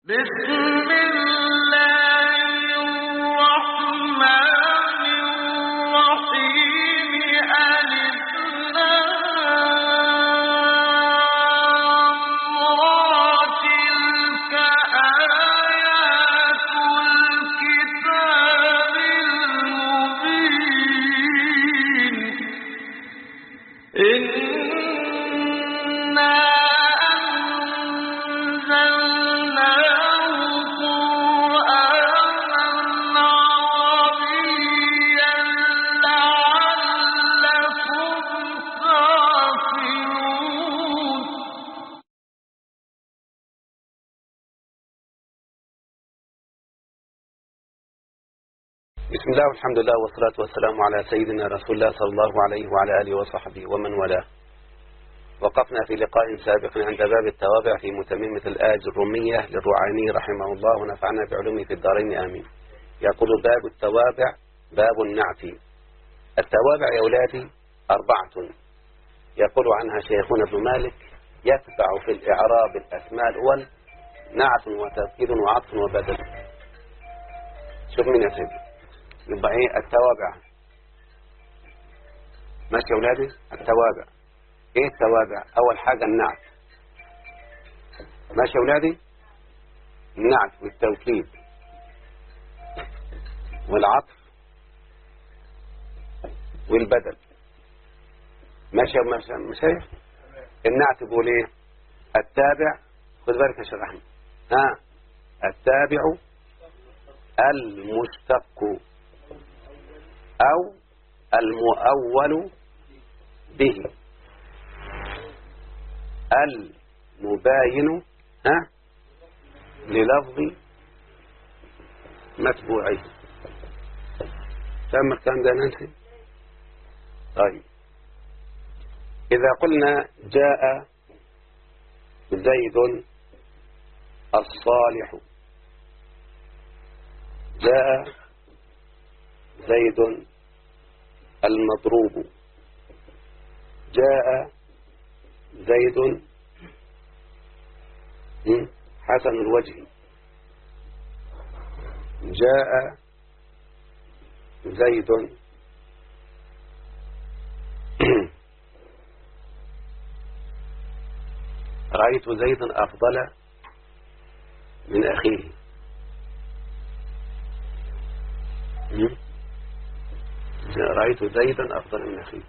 بسم الله الرحمن الرحيم ألف لام را تلك آيات الكتاب المبين إنا أنزلناه قرآنا عربيا لعلكم تعقلون بسم الله والحمد لله والصلاة والسلام على سيدنا رسول الله صلى الله عليه وعلى آله وصحبه ومن والاه وقفنا في لقاء سابق عند باب التوابع في متممة الآج الرومية للرعاني رحمه الله ونفعنا بعلومه في الدارين آمين يقول باب التوابع باب النعت التوابع يا أولادي أربعة يقول عنها شيخنا ابن مالك يتبع في الإعراب الأسماء الأول نعت وتذكير وعطف وبدل شوف من يا سيدي يبقى ايه التوابع ماشي يا اولادي التوابع ايه التوابع اول حاجة النعت ماشي يا اولادي النعت والتوكيد والعطف والبدل ماشي يا ماشي- مشايخ النعت بيقول ايه التابع خد بالك يا شيخ احمد ها التابع المشتق أو المؤول به المباين ها للفظ متبوعيه فاهم الكلام ده يا نانسي طيب إذا قلنا جاء زيد الصالح جاء زيد المضروب جاء زيد م? حسن الوجه جاء زيد رأيت زيدا أفضل من أخيه م? رأيت زيدا أفضل من أخيه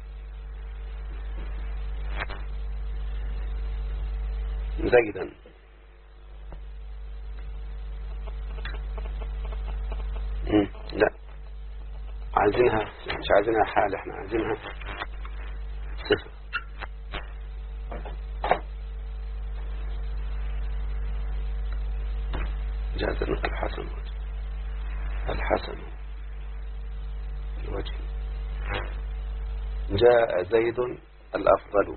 زيدا مم. لا عايزينها مش عايزينها حال احنا عايزينها صفة جاز الحسن الحسن الوجه جاء زيد الأفضل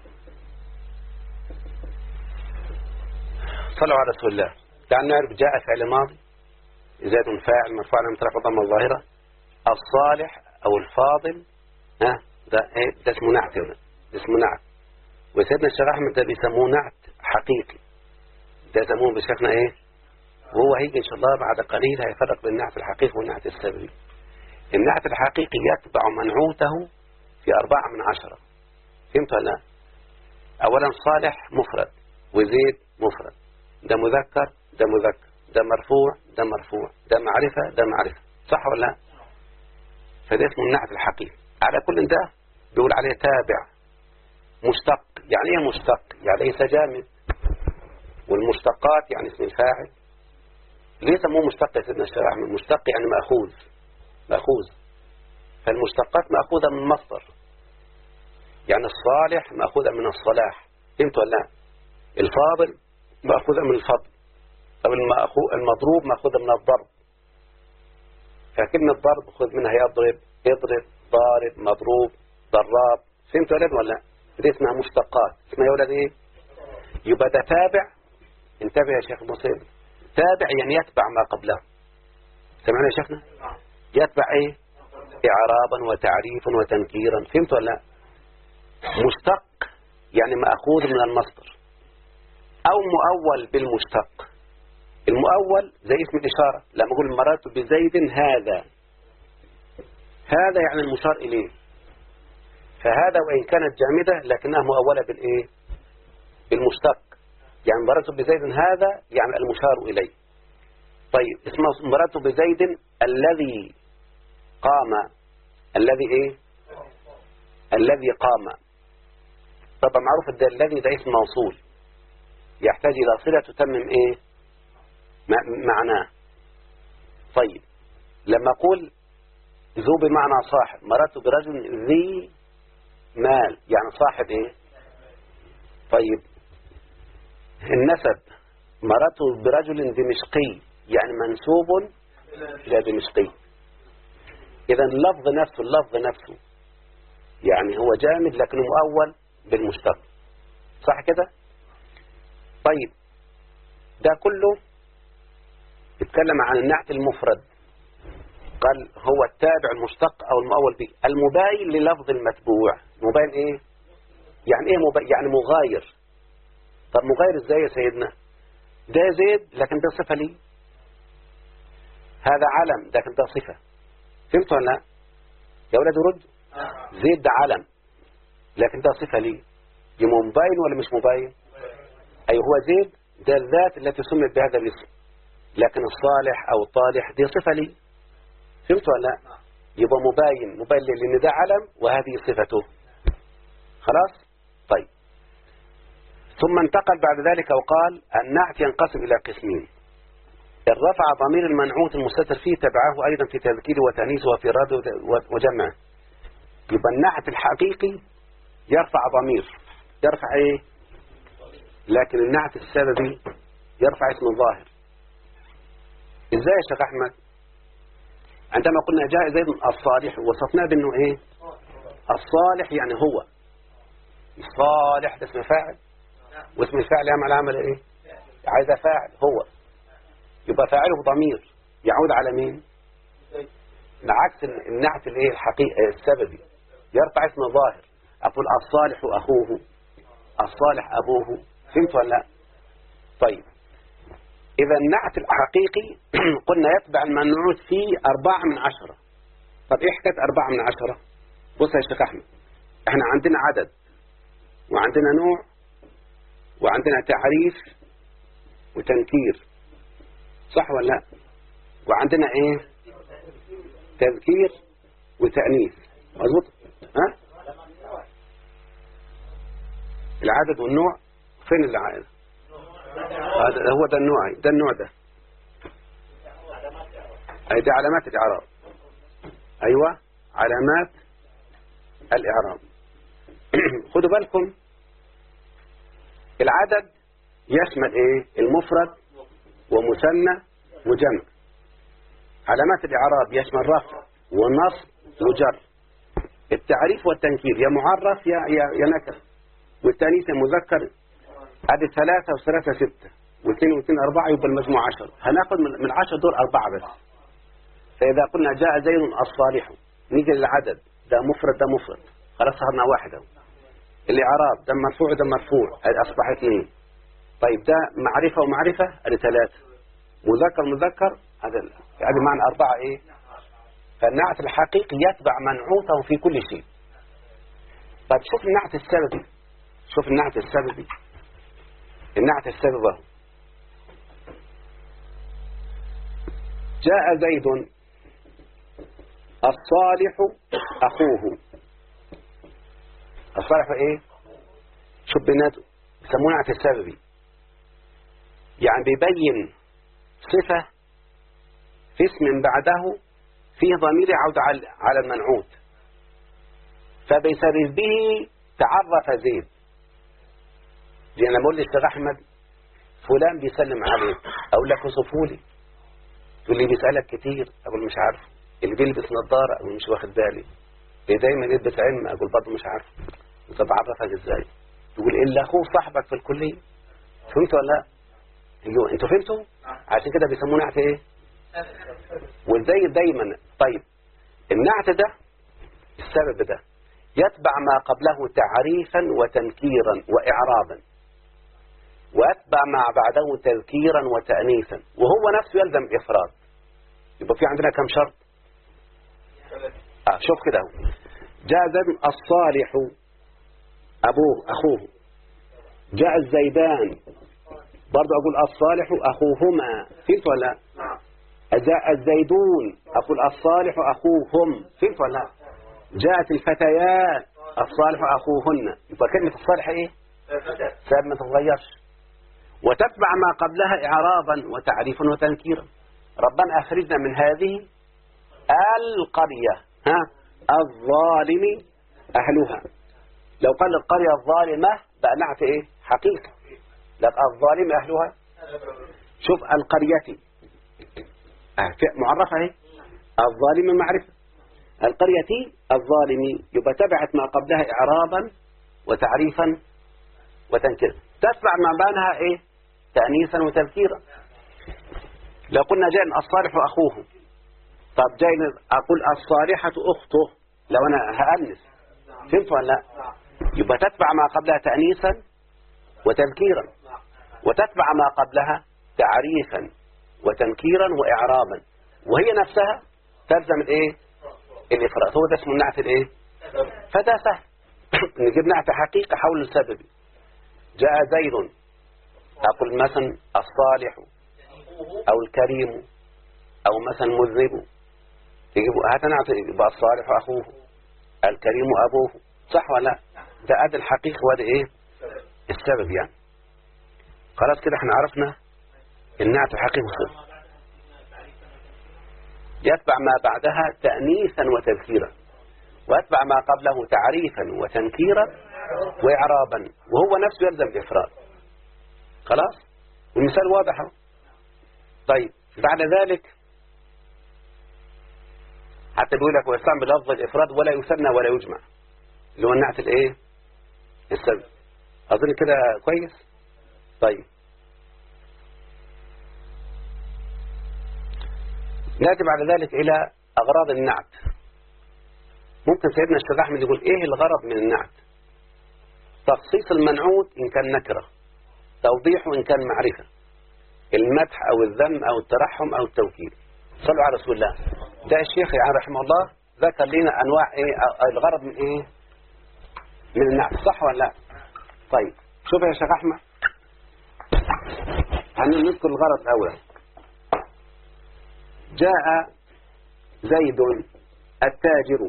صلوا على رسول الله تعال نعرف جاء فعل ماضي زيد فاعل مرفوع على مطرح ضم الظاهرة الصالح أو الفاضل ها ده ايه ده اسمه نعت هنا ده اسمه نعت وسيدنا الشيخ أحمد ده بيسموه نعت حقيقي ده يسموه بشكل ايه وهو هيجي إن شاء الله بعد قليل هيفرق بين النعت الحقيقي والنعت السببي النعت الحقيقي يتبع منعوته في أربعة من عشرة فهمت ولا لا؟ أولا صالح مفرد وزيد مفرد ده مذكر ده مذكر ده مرفوع ده مرفوع ده معرفة ده معرفة صح ولا لا؟ فده اسمه النعت الحقيقي على كل ده بيقول عليه تابع مشتق يعني ايه مشتق يعني ليس جامد والمشتقات يعني اسم الفاعل ليه سموه مشتق يا سيدنا الشيخ احمد مشتق يعني مأخوذ مأخوذ فالمشتقات مأخوذة من مصدر يعني الصالح مأخوذة من الصلاح فهمت ولا لا الفاضل مأخوذة من الفضل طب المأخو- المضروب مأخوذة من الضرب فكلمة ضرب خذ منها يضرب اضرب ضارب مضروب ضراب فهمت ولا لا ولا لا؟ دي اسمها مشتقات اسمها يا ولد ايه يبقى ده تابع انتبه يا شيخ مصيب تابع يعني يتبع ما قبله سمعنا يا شيخنا يتبع ايه اعرابا وتعريفا وتنكيرا فهمت ولا لا مشتق يعني مأخوذ من المصدر او مؤول بالمشتق المؤول زي اسم الإشارة لما أقول مررت بزيد هذا هذا يعني المشار إليه فهذا وإن كانت جامدة لكنها مؤولة بالإيه بالمشتق يعني مررت بزيد هذا يعني المشار إليه طيب اسمه مررت بزيد الذي قام الذي إيه الذي قام طبعا معروف ده الذي ده اسم موصول يحتاج إلى صلة تتمم إيه معناه طيب لما أقول ذو بمعنى صاحب مررت برجل ذي مال يعني صاحب إيه طيب النسب مررت برجل دمشقي يعني منسوب إلى دمشقي إذا اللفظ نفسه اللفظ نفسه يعني هو جامد لكنه مؤول بالمشتق صح كده طيب ده كله يتكلم عن النعت المفرد قال هو التابع المشتق أو المؤول به المباين للفظ المتبوع مباين إيه يعني إيه مباين يعني مغاير طب مغاير إزاي يا سيدنا ده زيد لكن ده صفة لي هذا علم لكن ده صفة فهمت ولا لا يا ولد رد زيد ده علم لكن ده صفة لي يبقى مباين ولا مش مباين أي هو زيد ده الذات التي سميت بهذا الاسم لكن الصالح أو الطالح دي صفة لي فهمت ولا لا يبقى مباين مباين لأن ده علم وهذه صفته خلاص طيب ثم انتقل بعد ذلك وقال النعت ينقسم إلى قسمين الرفع ضمير المنعوت المستتر فيه تبعه أيضا في تذكيره وتأنيسه وفي رد وجمعه يبقى النعت الحقيقي يرفع ضمير يرفع ايه لكن النعت السببي يرفع اسم الظاهر ازاي يا شيخ احمد عندما قلنا جاء زيد الصالح وصفناه بانه ايه الصالح يعني هو الصالح ده اسم فاعل واسم الفاعل يعمل عمل ايه عايز فاعل هو يبقى فاعله ضمير يعود على مين العكس النعت الايه الحقيقي السببي يرفع اسم ظاهر اقول الصالح اخوه الصالح ابوه فهمت ولا لا طيب إذا النعت الحقيقي قلنا يتبع المنعوت فيه أربعة من عشرة طب إيه حكاية أربعة من عشرة بص يا شيخ أحمد إحنا عندنا عدد وعندنا نوع وعندنا تعريف وتنكير صح ولا لا وعندنا إيه تذكير وتأنيث مظبوط ها العدد والنوع فين العدد هذا هو ده النوع ده النوع ده أي دي علامات الإعراب أيوة علامات الإعراب خدوا بالكم العدد يشمل إيه المفرد ومثنى وجمع علامات الإعراب يشمل رفع ونصب وجر التعريف والتنكير يا معرف يا يا, يا نكر والتانيث مذكر ادي ثلاثة وثلاثة ستة واثنين واثنين أربعة يبقى المجموع عشر هناخد من من عشر دول أربعة بس فإذا قلنا جاء زيد الصالح نيجي للعدد ده مفرد ده مفرد خلاص صارنا واحدة الإعراب ده مرفوع ده مرفوع أصبح اثنين طيب ده معرفة ومعرفة ادي ثلاثة مذكر مذكر هذا هذه معنى أربعة إيه فالنعت الحقيقي يتبع منعوته في كل شيء طيب شوف النعت السببي شوف النعت السببي النعت السبب جاء زيد الصالح أخوه الصالح إيه شوف بناته يسمونه نعت السببي يعني بيبين صفة في اسم بعده فيه ضمير يعود على المنعوت فبسبب به تعرف زيد لأن لما أقول للشيخ أحمد فلان بيسلم عليك أقول لك وصفوا لي تقول لي بيسألك كتير أقول مش عارف اللي بيلبس نظارة أقول مش واخد بالي اللي دايما يلبس علم أقول برضه مش عارف طب أعرفك إزاي تقول إلا أخوه صاحبك في الكلية فهمت ولا لا أيوه أنتوا فهمتوا عشان كده بيسموه نعت إيه وإزاي دايما طيب النعت ده السبب ده يتبع ما قبله تعريفا وتنكيرا وإعرابا وأتبع ما بعده تذكيرا وتأنيثا وهو نفسه يلزم الإفراد يبقى في عندنا كم شرط آه شوف كده اهو. جاء زيد الصالح أبوه أخوه جاء الزيدان برضه أقول الصالح أخوهما فهمت ولا لا؟ جاء الزيدون أقول الصالح أخوهم فهمت ولا لا؟ جاءت الفتيات الصالح أخوهن يبقى كلمة الصالح إيه سبب ما تتغيرش وتتبع ما قبلها إعرابا وتعريفا وتنكيرا ربنا أخرجنا من هذه القرية ها الظالم أهلها لو قال القرية الظالمة بقى نعت إيه حقيقة لك الظالم أهلها شوف القرية آه، في- معرفة اهي الظالم معرفة القرية الظالم يبقى تبعت ما قبلها إعرابا وتعريفا وتنكيرا تتبع ما بانها إيه تأنيثا وتذكيرا لو قلنا جاء الصالح أخوه طب جاي أقول الصالحة أخته لو أنا هأنس فهمت ولا لا يبقى تتبع ما قبلها تأنيثا وتذكيرا وتتبع ما قبلها تعريفا وتنكيرا وإعرابا وهي نفسها تلزم الايه الإفراد هو ده اسمه النعت الايه فده سهل نجيب نعت حقيقة حول السبب جاء زيد أقول مثلا الصالح أو الكريم أو مثلا مذنب تجيب هات نعت يبقى الصالح أخوه الكريم أبوه صح ولا لا ده أدي الحقيقة وده إيه السبب يعني خلاص كده احنا عرفنا النعت الحقيقي والصفر يتبع ما بعدها تأنيثا وتذكيرا ويتبع ما قبله تعريفا وتنكيرا وإعرابا وهو نفسه يلزم الإفراد خلاص والمثال واضح اهو. طيب بعد ذلك حتى بيقول لك ويستعمل بلفظ الإفراد ولا يثنى ولا يجمع اللي هو النعت الايه السبب أظن كده كويس طيب نأتي بعد ذلك إلى أغراض النعت ممكن سيدنا الشيخ أحمد يقول إيه الغرض من النعت تخصيص المنعوت إن كان نكرة توضيحه إن كان معرفة المدح أو الذم أو الترحم أو التوكيد صلوا على رسول الله ده الشيخ يعني رحمه الله ذكر لنا أنواع إيه أو الغرض من إيه من النعت صح ولا لا طيب شوف يا شيخ أحمد هنذكر الغرض الأول جاء زيد التاجر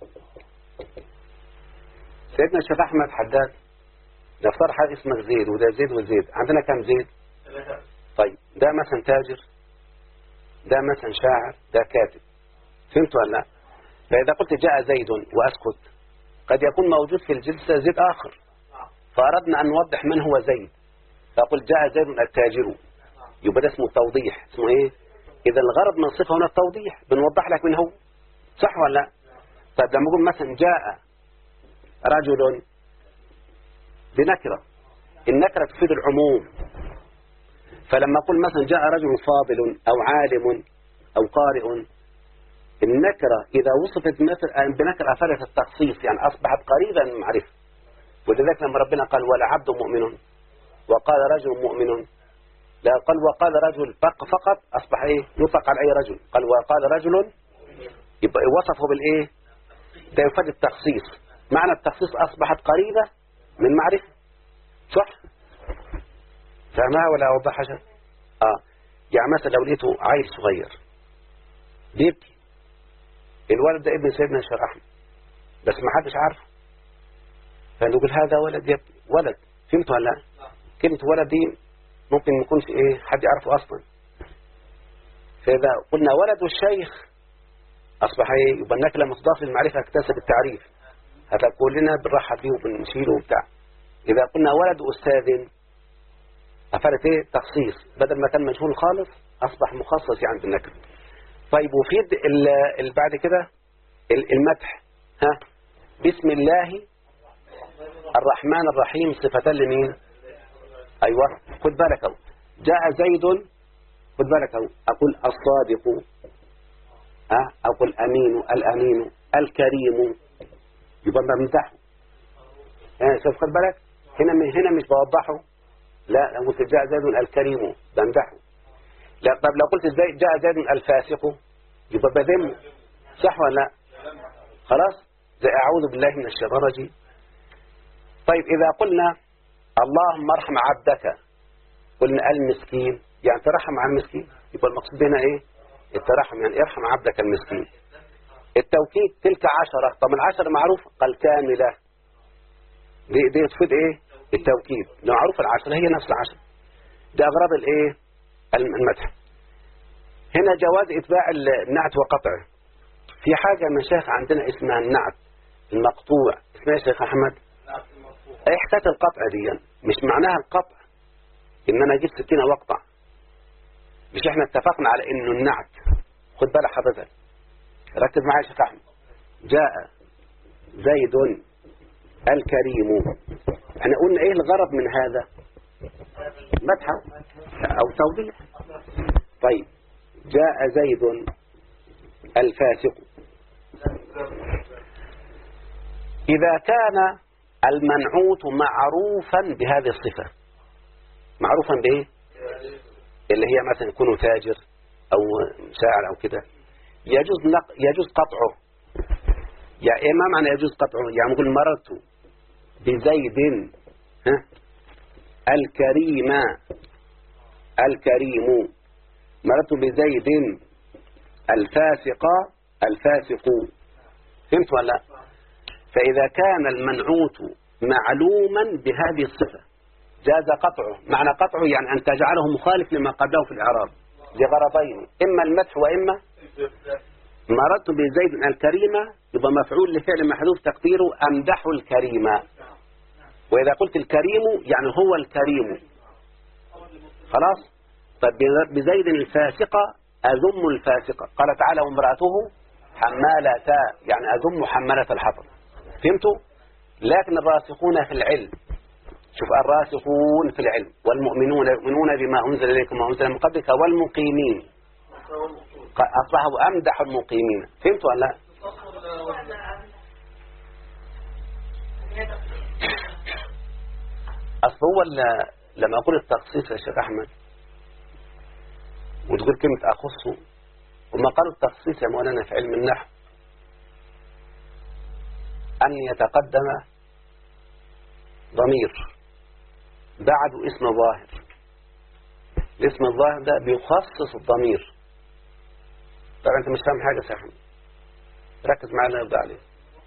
سيدنا الشيخ أحمد حداد نفترض حاجة اسمك زيد وده زيد وزيد عندنا كم زيد طيب ده مثلا تاجر ده مثلا شاعر ده كاتب فهمت ولا لا فإذا قلت جاء زيد وأسكت قد يكون موجود في الجلسة زيد آخر فأردنا أن نوضح من هو زيد فقل جاء زيد التاجر يبقى ده اسمه توضيح اسمه ايه إذا الغرض من الصفة هنا التوضيح بنوضح لك من هو صح ولا لا طيب لما نقول مثلا جاء رجل بنكرة النكرة تفيد العموم فلما أقول مثلا جاء رجل فاضل أو عالم أو قارئ النكرة إذا وصفت مثل بنكرة أفادت التخصيص يعني أصبحت قريبا من المعرفة ولذلك لما ربنا قال ولا عبد مؤمن وقال رجل مؤمن لا قال وقال رجل فق فقط أصبح إيه يطلق على أي رجل قال وقال رجل يبقى وصفه بالإيه ده يفاد التخصيص معنى التخصيص أصبحت قريبة من معرفة صح فهمها ولا أوضحها شيء آه يعني مثلا لو لقيته عيل صغير بيبكي الولد ده ابن سيدنا الشيخ أحمد بس ما حدش عارفه فنقول هذا ولد يبكي ولد فهمت ولا لا كلمة ولد دي ممكن ما يكونش ايه حد يعرفه اصلا فاذا قلنا ولد الشيخ اصبح ايه يبقى النكله مضاف للمعرفه اكتسب التعريف هذا كلنا بنرحب بيه وبنشيله وبتاع اذا قلنا ولد استاذ افادت ايه تخصيص بدل ما كان مجهول خالص اصبح مخصص يعني بالنكره طيب وفيد اللي بعد كده المدح ها بسم الله الرحمن الرحيم صفتان لمين أيوة خد بالك أهو جاء زيد خد بالك أهو أقول الصادق أه أقول أمين الأمين الكريم يبقى بمدحه أه شوف خد بالك هنا هنا مش بوضحه لا لو قلت جاء زيد الكريم بمدحه لا طب لو قلت زي- جاء زيد الفاسق يبقى بذم صح ولا لا خلاص زي أعوذ بالله من الشيطان الرجيم طيب إذا قلنا اللهم ارحم عبدك قلنا المسكين يعني ترحم على المسكين يبقى المقصود هنا ايه الترحم يعني ارحم عبدك المسكين التوكيد تلك عشرة طب العشرة معروف قال كاملة دي, دي تفيد ايه التوكيد معروف العشرة هي نفس العشرة ده أغراض الايه المدح هنا جواز إتباع النعت وقطعه في حاجة من شيخ عندنا اسمها النعت المقطوع اسمها يا شيخ أحمد ايه حكاية القطع دي مش معناها القطع ان انا اجيب سكينة واقطع مش احنا اتفقنا على انه النعت خد بالك حضرتك ركز معايا يا شيخ احمد جاء زيد الكريم احنا قلنا ايه الغرض من هذا مدحه او توضيح طيب جاء زيد الفاسق إذا كان المنعوت معروفا بهذه الصفة معروفا بإيه اللي هي مثلا يكون تاجر أو شاعر أو كده يجوز نق... يجوز قطعه يعني إيه ما معنى يجوز قطعه يعني نقول مررت بزيد ها الكريم الكريم مررت بزيد الفاسق الفاسق فهمت ولا لا فإذا كان المنعوت معلوما بهذه الصفة جاز قطعه معنى قطعه يعني أن تجعله مخالف لما قبله في الإعراب لغرضين إما المدح وإما مررت بزيد الكريمة يبقى مفعول لفعل محذوف تقديره أمدح الكريمة وإذا قلت الكريم يعني هو الكريم خلاص طب بزيد الفاسقة أذم الفاسقة قال تعالى وامرأته حمالة يعني أذم حمالة الحطب فهمتوا لكن الراسخون في العلم شوف الراسخون في العلم والمؤمنون يؤمنون بما أنزل إليكم وما أنزل من قبلك والمقيمين أصبحوا أمدح المقيمين فهمتوا ولا لا أصل هو لما أقول التخصيص يا شيخ أحمد وتقول كلمة أخصه وما قالوا التخصيص يا مولانا في علم النحو أن يتقدم ضمير بعد اسم ظاهر الاسم الظاهر ده بيخصص الضمير طبعا انت مش فاهم حاجة يا احمد ركز معانا يبدأ عليه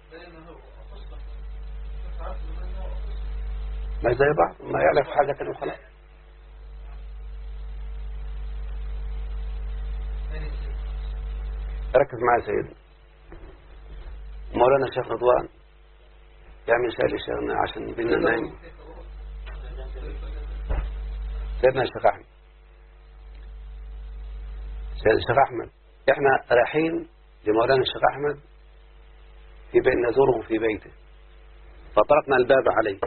ما زي بعض ما يعرف حاجة تانية وخلاص ركز معايا سيدنا مولانا الشيخ رضوان يعمل شيء لشيخنا عشان بينا نايم سيدنا الشيخ أحمد سيدنا الشيخ أحمد احنا رايحين لمولانا الشيخ أحمد في بيت نزوره في بيته فطرقنا الباب عليه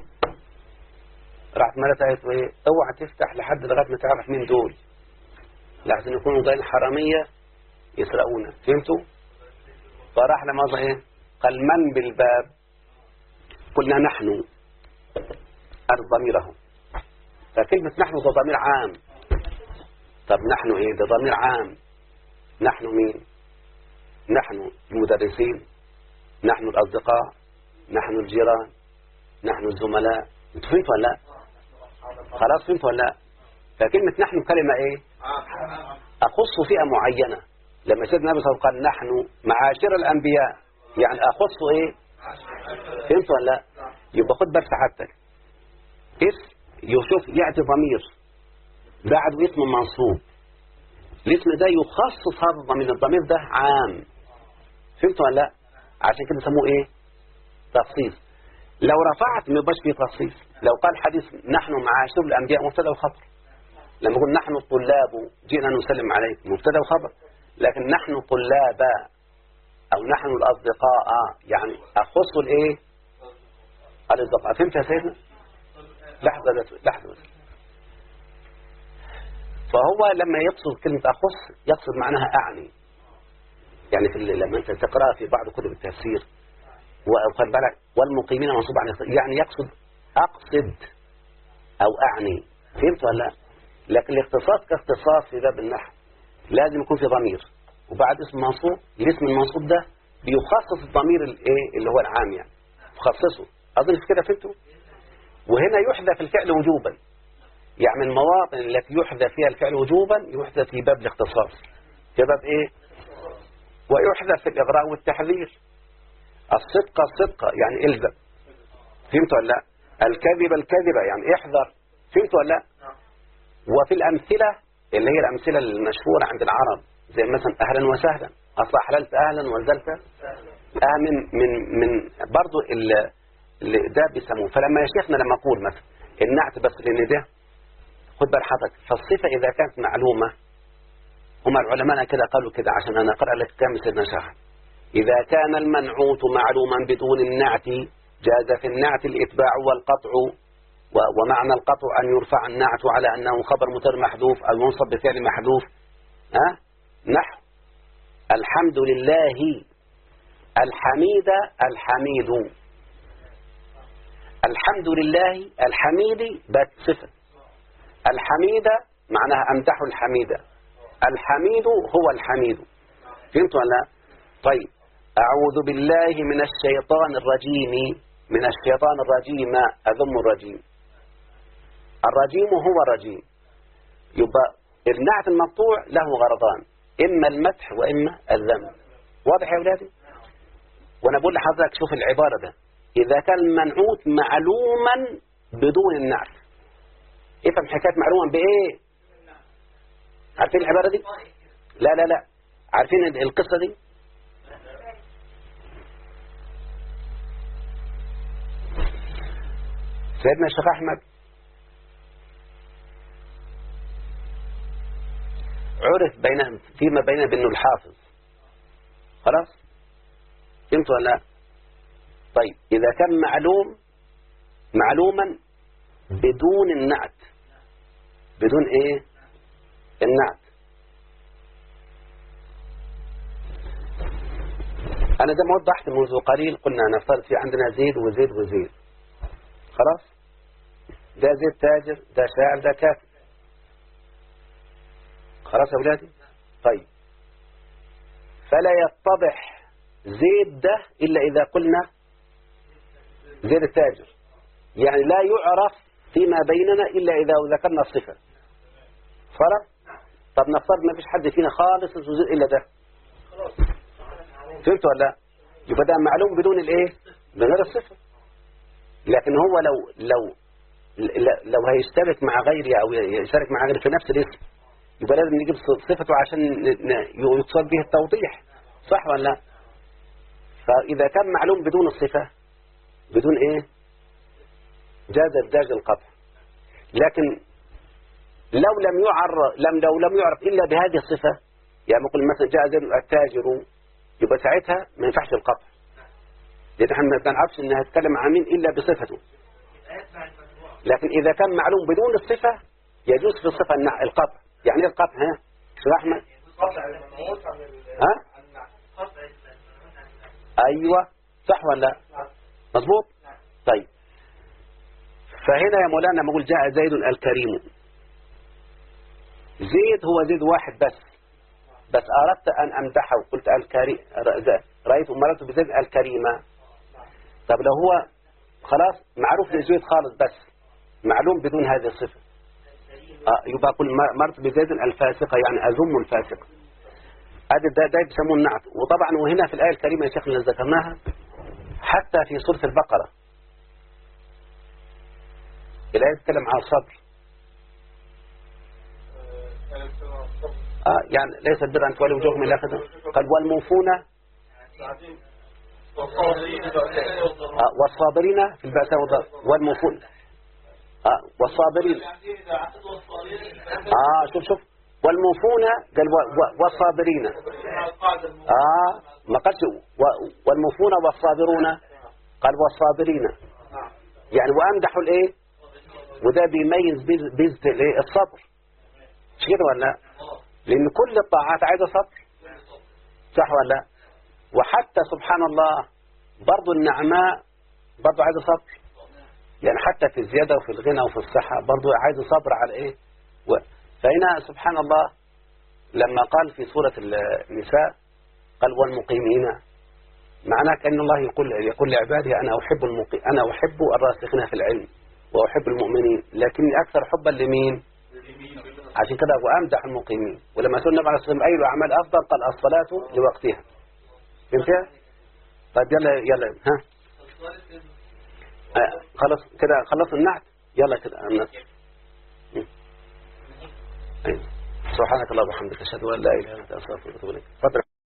راحت مرات قالت له ايه اوعى تفتح لحد لغايه ما تعرف مين دول لحسن يكونوا ضايل حراميه يسرقونا فهمتوا فراح لماذا ايه قال من بالباب قلنا نحن ضميره فكلمة نحن ده ضمير عام طب نحن ايه ده ضمير عام نحن مين نحن المدرسين نحن الأصدقاء نحن الجيران نحن الزملاء انتوا فهمتوا ولا لا خلاص فهمتوا ولا لا فكلمة نحن كلمة ايه أخص فئة معينة لما سيدنا النبي صلى الله عليه وسلم قال نحن معاشر الأنبياء يعني أخص إيه فهمت ولا لا يبقى خد بس حتى اسم يشوف يأتي ضمير بعده اسم منصوب الاسم ده يخصص هذا الضمير الضمير ده عام فهمت ولا لا عشان كده سموه ايه تخصيص لو رفعت ما يبقاش فيه تخصيص لو قال حديث نحن معاشر الأنبياء مبتدا وخبر لما يقول نحن الطلاب جئنا نسلم عليكم مبتدا وخبر لكن نحن طلاب أو نحن الأصدقاء يعني أخص الإيه الأصدقاء فهمت يا سيدنا لحظة بس لحظة بس فهو لما يقصد كلمة أخص يقصد معناها أعني يعني في لما أنت تقرأ في بعض كتب التفسير وخد بالك والمقيمين منصوب عن يعني يقصد أقصد أو أعني فهمت ولا لا لكن الاختصاص كاختصاص في باب النحو لازم يكون في ضمير وبعد اسم منصوب الاسم المنصوب ده بيخصص الضمير الايه اللي هو العام يعني يخصصه اظن في كده فهمتوا وهنا يحذف الفعل وجوبا يعني من المواطن التي يحذف فيها الفعل وجوبا يحذف في باب الاختصاص في باب ايه ويحذف في الاغراء والتحذير الصدق الصدق يعني الزم فهمت ولا لا الكذب الكذبة يعني احذر فهمت ولا لا وفي الأمثلة اللي هي الأمثلة المشهورة عند العرب زي مثلا أهلا وسهلا أصلا حللت أهلا ونزلت آه من من من برضو ال- اللي ده بيسموه فلما يا شيخنا لما أقول مثلا النعت بس لأن ده خد بال حضرتك فالصفة إذا كانت معلومة هم العلماء كده قالوا كده عشان أنا أقرأ لك كم سيدنا شرح إذا كان المنعوت معلوما بدون النعت جاز في النعت الإتباع والقطع و- ومعنى القطع أن يرفع النعت على أنه خبر متر محذوف أو ينصب بفعل محذوف ها نحو الحمد لله الحميد الحميد الحمد لله الحميد بات صفة الحميد معناها أمدح الحميد الحميد هو الحميد فهمت ولا لا؟ طيب أعوذ بالله من الشيطان الرجيم من الشيطان الرجيم أذم الرجيم الرجيم هو الرجيم يبقى النعت المقطوع له غرضان إما المدح وإما الذم واضح يا أولادي وأنا بقول لحضرتك شوف العبارة ده إذا كان المنعوت معلوما بدون النعت افهم حكاية معلوما بإيه عارفين العبارة دي لا لا لا عارفين القصة دي سيدنا الشيخ أحمد عرف بين فيما بين بأنه الحافظ خلاص فهمت ولا لا طيب إذا كان معلوم معلوما بدون النعت بدون ايه النعت أنا زي ما وضحت منذ قليل قلنا نفترض في عندنا زيد وزيد وزيد خلاص ده زيد تاجر ده شاعر ده كاتب خلاص يا أولادي طيب فلا يتضح زيد ده إلا إذا قلنا زيد التاجر يعني لا يعرف فيما بيننا إلا إذا ذكرنا الصفة فرق طب نفترض ما فيش حد فينا خالص اسمه زيد إلا ده فهمت ولا لا يبقى ده معلوم بدون الايه من غير الصفة لكن هو لو لو لو هيشترك مع غيري او يشترك مع غيري في نفس الاسم يبقى لازم نجيب صفته عشان يقصد به التوضيح صح ولا لا فإذا كان معلوم بدون الصفة بدون ايه جاز الداج القطع لكن لو لم يعر لم لو لم يعرف إلا بهذه الصفة يعني نقول مثلا جاء زيد التاجر يبقى ساعتها ما ينفعش القطع لأن احنا ما بنعرفش انها تتكلم عن مين إلا بصفته لكن إذا كان معلوم بدون الصفة يجوز في الصفة النع- القطع يعني ايه القطع ها شو أحمد ها أيوة صح ولا لا مظبوط طيب فهنا يا مولانا ما أقول جاء زيد الكريم زيد هو زيد واحد بس بس أردت أن أمدحه قلت الكريم رأيت مررت بزيد الكريمة طب لو هو خلاص معروف لزيد خالص بس معلوم بدون هذه الصفة آه يبقى أقول مرت بزيد الفاسقة يعني أذم الفاسقة هذا ده, ده بيسموه النعت وطبعا وهنا في الآية الكريمة يا شيخنا اللي ذكرناها حتى في سورة البقرة الآية تتكلم عن الصبر آه يعني ليس البر أن تولوا وجوهكم إلى آخره قال والموفون آه والصابرين في البأساء والضراء والموفون آه والصابرين آه شوف شوف والموفون قال و- و- والصابرين آه ما قالش و- والموفون والصابرون قال والصابرين يعني وأمدحوا الإيه وده بيميز بيز بيز الإيه الصبر مش كده ولا لا؟ لأن كل الطاعات عايزة صبر صح ولا لا؟ وحتى سبحان الله برضو النعماء برضو عايزة صبر يعني حتى في الزيادة وفي الغنى وفي الصحة برضو عايز صبر على إيه و... فهنا سبحان الله لما قال في سورة النساء قال والمقيمين معناه كأن الله يقول يقول لعباده أنا أحب المقي... أنا أحب الراسخين في العلم وأحب المؤمنين لكني أكثر حبا لمين عشان كده وأمدح المقيمين ولما سئل النبي عليه الصلاة والسلام أي الأعمال أفضل قال الصلاة لوقتها فهمتها؟ طيب يلا يلا ها آه، خلاص كده خلص النعت يلا كده النعت م. أيوة. سبحانك اللهم وبحمدك اشهد ان لا اله الا انت استغفرك واتوب اليك اتفضل